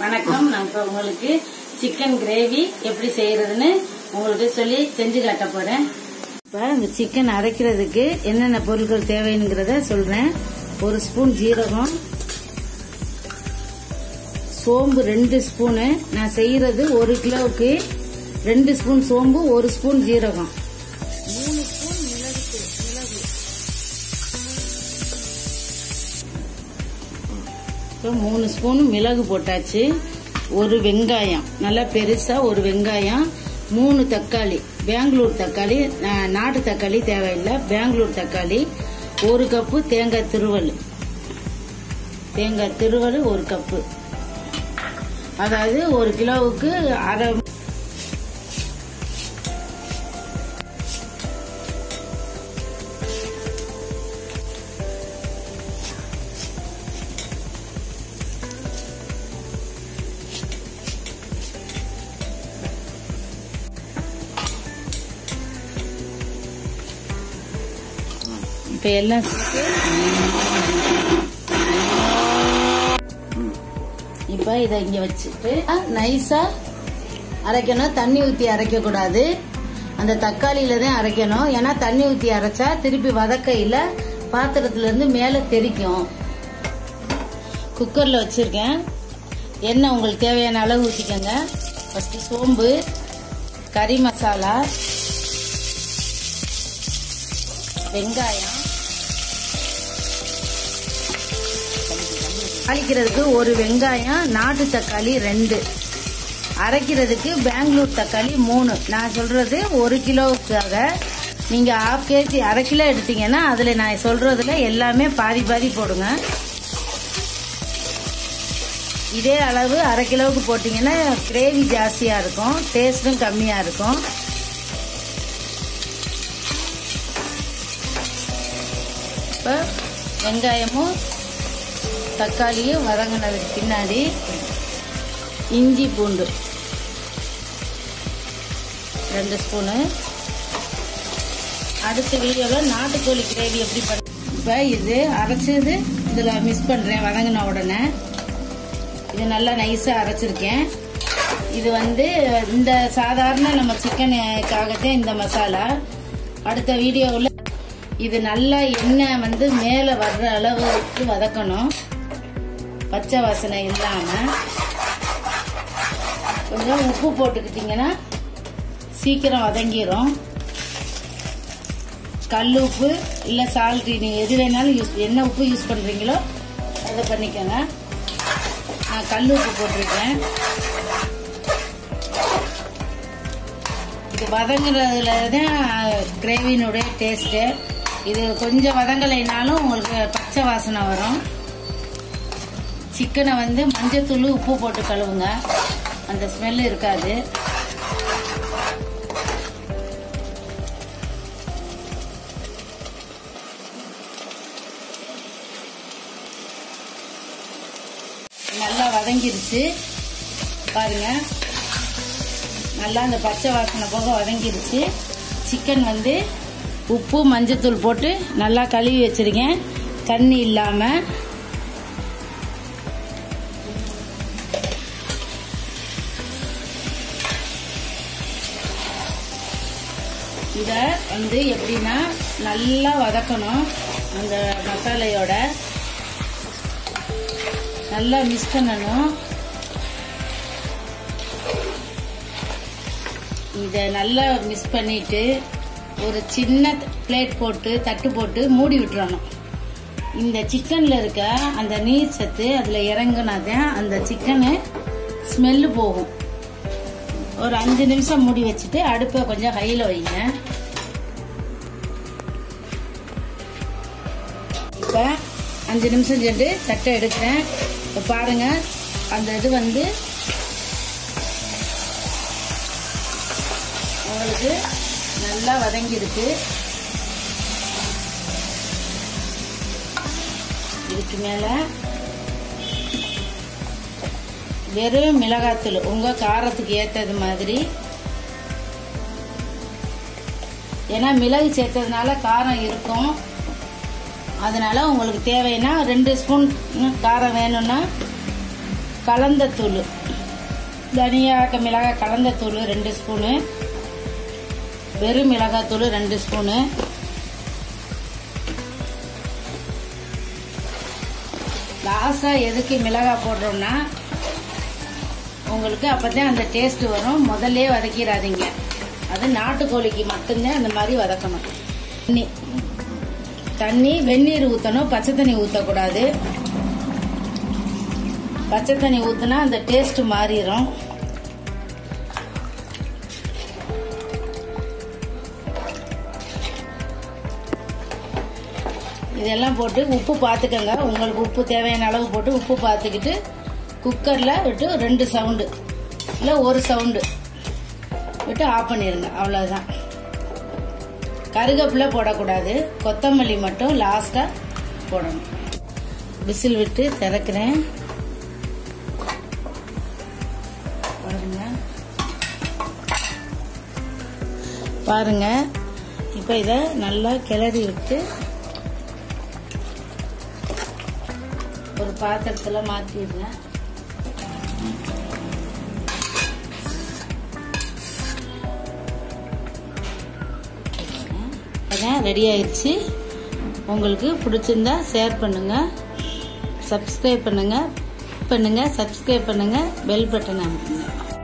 வணக்கம் நான் இப்ப உங்களுக்கு சிக்கன் கிரேவி எப்படி செய்யறதுன்னு உங்களுக்கு சொல்லி செஞ்சு காட்ட போறேன் இப்ப இந்த சிக்கன் அரைக்கிறதுக்கு என்னென்ன பொருட்கள் தேவைங்கிறத சொல்றேன் ஒரு ஸ்பூன் ஜீரகம் சோம்பு ரெண்டு ஸ்பூனு நான் செய்யறது ஒரு கிலோவுக்கு ரெண்டு ஸ்பூன் சோம்பு ஒரு ஸ்பூன் ஜீரகம் மூணு ஸ்பூன் மிளகு மிளகு இப்போ மூணு ஸ்பூன் மிளகு போட்டாச்சு ஒரு வெங்காயம் நல்லா பெருசா ஒரு வெங்காயம் மூணு தக்காளி பெங்களூர் தக்காளி நா- நாட்டு தக்காளி தேவையில்லை பெங்களூர் தக்காளி ஒரு கப்பு தேங்காய் திருவல் தேங்காய் திருவல் ஒரு கப்பு அதாவது ஒரு கிலோவுக்கு அரை இப்ப எல்லாம் சேர்த்து இப்ப இத இங்க வச்சுட்டு நைஸா அரைக்கணும் தண்ணி ஊத்தி அரைக்க கூடாது அந்த தக்காளியில தான் அரைக்கணும் ஏன்னா தண்ணி ஊத்தி அரைச்சா திருப்பி வதக்கையில பாத்திரத்துல இருந்து மேல தெறிக்கும் குக்கர்ல வச்சிருக்கேன் எண்ணெய் உங்களுக்கு தேவையான அளவு ஊத்திக்கோங்க ஃபர்ஸ்ட் சோம்பு கறி மசாலா வெங்காயம் தாளிக்கிறதுக்கு ஒரு வெங்காயம் நாட்டு தக்காளி ரெண்டு அரைக்கிறதுக்கு பெங்களூர் தக்காளி மூணு நான் சொல்றது ஒரு கிலோவுக்காக நீங்க ஹாஃப் கேஜி அரை கிலோ எடுத்தீங்கன்னா அதுல நான் சொல்றதுல எல்லாமே பாதி பாதி போடுங்க இதே அளவு அரை கிலோவுக்கு போட்டீங்கன்னா கிரேவி ஜாஸ்தியா இருக்கும் டேஸ்டும் கம்மியா இருக்கும் இப்போ வெங்காயமும் தக்காளியும் வதங்கினதுக்கு பின்னாடி இஞ்சி பூண்டு ரெண்டு ஸ்பூனு அடுத்த வீடியோவில் நாட்டுக்கோழி கிரேவி எப்படி பண்ண இப்போ இது அரைச்சது இதில் மிஸ் பண்ணுறேன் வதங்கின உடனே இது நல்லா நைஸாக அரைச்சிருக்கேன் இது வந்து இந்த சாதாரண நம்ம சிக்கனுக்காகத்தான் இந்த மசாலா அடுத்த வீடியோவில் இது நல்லா எண்ணெய் வந்து மேலே வர்ற அளவுக்கு வதக்கணும் பச்சை வாசனை இல்லாமல் கொஞ்சம் உப்பு போட்டுக்கிட்டிங்கன்னா சீக்கிரம் வதங்கிரும் கல் உப்பு இல்லை சால்ட் நீங்கள் எது வேணாலும் யூஸ் என்ன உப்பு யூஸ் பண்ணுறீங்களோ அதை பண்ணிக்கோங்க நான் கல் உப்பு போட்டிருக்கேன் இது வதங்குறதுல தான் கிரேவினுடைய டேஸ்ட்டு இது கொஞ்சம் வதங்கலைனாலும் உங்களுக்கு பச்சை வாசனை வரும் சிக்கனை வந்து மஞ்சத்தூள் உப்பு போட்டு கழுவுங்க அந்த ஸ்மெல் இருக்காது நல்லா வதங்கிருச்சு பாருங்க நல்லா அந்த பச்சை வாசனை போக வதங்கிருச்சு சிக்கன் வந்து உப்பு மஞ்சத்தூள் போட்டு நல்லா கழுவி வச்சிருக்கேன் தண்ணி இல்லாம இத வந்து எப்படின்னா நல்லா வதக்கணும் அந்த மசாலையோட நல்லா மிக்ஸ் பண்ணணும் இதை நல்லா மிக்ஸ் பண்ணிட்டு ஒரு சின்ன பிளேட் போட்டு தட்டு போட்டு மூடி விட்டுறணும் இந்த சிக்கன்ல இருக்க அந்த நீர் சத்து அதுல இறங்குனாதான் அந்த சிக்கனு ஸ்மெல்லு போகும் ஒரு அஞ்சு நிமிஷம் மூடி வச்சுட்டு அடுப்பை கொஞ்சம் ஹையில் வைங்க இப்போ அஞ்சு நிமிஷம் சென்று தட்டை எடுக்கிறேன் இப்போ பாருங்க அந்த இது வந்து உங்களுக்கு நல்லா வதங்கிருக்கு இதுக்கு மேல வெறும் மிளகாத்தூள் உங்க காரத்துக்கு ஏத்தது மாதிரி ஏன்னா மிளகு சேர்த்ததுனால காரம் இருக்கும் அதனால உங்களுக்கு தேவைன்னா ரெண்டு ஸ்பூன் காரம் வேணும்னா கலந்த தூள் தனியாக மிளகாய் கலந்த தூள் ரெண்டு ஸ்பூனு வெறும் மிளகாய் தூள் ரெண்டு ஸ்பூனு லாஸ்டாக எதுக்கு மிளகாய் போடுறோம்னா உங்களுக்கு அப்பதான் அந்த டேஸ்ட் வரும் முதல்ல வதக்கிடாதீங்க அது நாட்டுக்கோழிக்கு மட்டும்தான் அந்த மாதிரி வதக்கணும் தண்ணி தண்ணி வெந்நீர் ஊற்றணும் பச்சை தண்ணி ஊற்றக்கூடாது பச்சை தண்ணி ஊற்றினா அந்த டேஸ்ட் மாறிடும் இதெல்லாம் போட்டு உப்பு பார்த்துக்கோங்க உங்களுக்கு உப்பு தேவையான அளவு போட்டு உப்பு பார்த்துக்கிட்டு குக்கரில் விட்டு ரெண்டு சவுண்டு இல்லை ஒரு சவுண்டு விட்டு ஆஃப் பண்ணிடுங்க அவ்வளோதான் கருகப்பிலை போடக்கூடாது கொத்தமல்லி மட்டும் லாஸ்ட்டாக போடணும் விசில் விட்டு திறக்கிறேன் பாருங்க பாருங்க இப்போ இதை நல்லா கிளறி விட்டு ஒரு பாத்திரத்தில் மாற்றிடுறேன் அதான் ரெடி ஆயிடுச்சு உங்களுக்கு பிடிச்சிருந்தா ஷேர் பண்ணுங்க சப்ஸ்கிரைப் பண்ணுங்க பண்ணுங்க சப்ஸ்கிரைப் பண்ணுங்க பெல் பட்டன் அமுக்குங்க